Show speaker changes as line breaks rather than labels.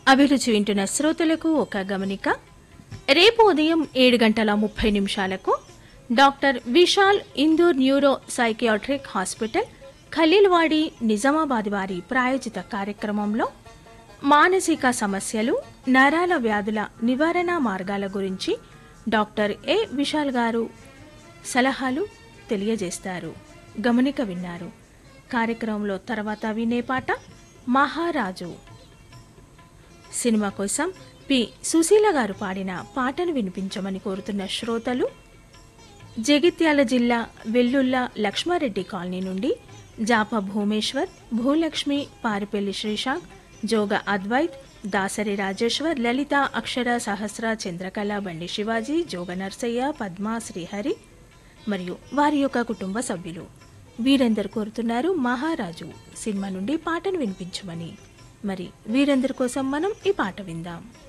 అభిరుచి వింటున్న శ్రోతలకు ఒక గమనిక రేపు ఉదయం ఏడు గంటల ముప్పై నిమిషాలకు doctor Vishal Indur neuro psychiatric hospital Khaleelwadi Nizamabad వారి ప్రాయోజిత కార్యక్రమంలో మానసిక సమస్యలు నరాల వ్యాధుల నివారణ మార్గాల గురించి డాక్టర్ ఏ విశాల్ గారు సలహాలు తెలియజేస్తారు గమనిక విన్నారు కార్యక్రమంలో తర్వాత వినే పాట మహారాజు సినిమా కోసం పి సుశీల గారు పాడిన పాటను వినిపించమని కోరుతున్న శ్రోతలు జగిత్యాల జిల్లా వెల్లుల్ల లక్ష్మారెడ్డి కాలనీ నుండి జాప భూమేశ్వర్ భూలక్ష్మి పారిపెల్లి శ్రీశాంక్ జోగ అద్వైత్ దాసరి రాజేశ్వర్ లలిత అక్షర సహస్ర చంద్రకళ బండి శివాజీ జోగ నర్సయ్య పద్మ శ్రీహరి మరియు వారి యొక్క కుటుంబ సభ్యులు వీరందరు కోరుతున్నారు మహారాజు సినిమా నుండి పాటను వినిపించమని మరి వీరందరి కోసం మనం ఈ పాట విందాం